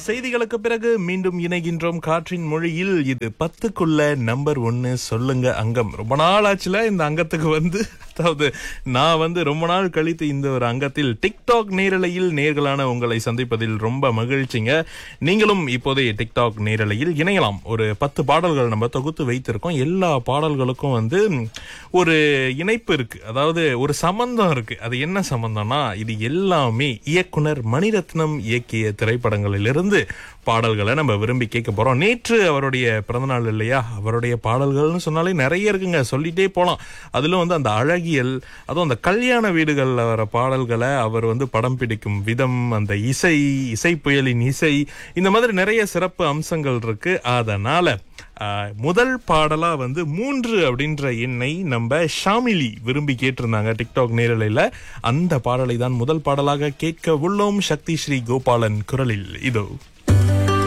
செய்திகளுக்கு பிறகு மீண்டும் இணைகின்றோம் காற்றின் மொழியில் இது பத்துக்குள்ள நம்பர் ஒன்னு சொல்லுங்க அங்கம் ரொம்ப நாள் ஆச்சுல இந்த அங்கத்துக்கு வந்து அதாவது நான் வந்து ரொம்ப நாள் கழித்து இந்த ஒரு அங்கத்தில் டிக்டாக் நேரலையில் நேர்களான உங்களை சந்திப்பதில் ரொம்ப மகிழ்ச்சிங்க நீங்களும் இப்போதைய டிக்டாக் நேரலையில் இணையலாம் ஒரு பத்து பாடல்கள் நம்ம தொகுத்து வைத்திருக்கோம் எல்லா பாடல்களுக்கும் வந்து ஒரு இணைப்பு இருக்கு அதாவது ஒரு சம்பந்தம் இருக்கு அது என்ன சம்பந்தம்னா இது எல்லாமே இயக்குனர் மணிரத்னம் இயக்கிய திரைப்படங்களிலிருந்து பாடல்களை நம்ம விரும்பி கேட்க போறோம் நேற்று அவருடைய பிறந்தநாள் இல்லையா அவருடைய பாடல்கள்னு சொன்னாலே நிறைய இருக்குங்க சொல்லிட்டே போலாம் அதுல வந்து அந்த அழகியல் அதுவும் அந்த கல்யாண வீடுகள்ல வர பாடல்களை அவர் வந்து படம் பிடிக்கும் விதம் அந்த இசை இசை புயலின் இசை இந்த மாதிரி நிறைய சிறப்பு அம்சங்கள் இருக்கு அதனால ஆஹ், முதல் பாடலா வந்து மூன்று அப்படின்ற எண்ணை நம்ம ஷாமிலி விரும்பி கேட்டிருந்தாங்க டிக்டாக் நேரலையில அந்த பாடலை தான் முதல் பாடலாக கேட்க உள்ளோம் சக்தி ஸ்ரீ கோபாலன் குரலில் இதோ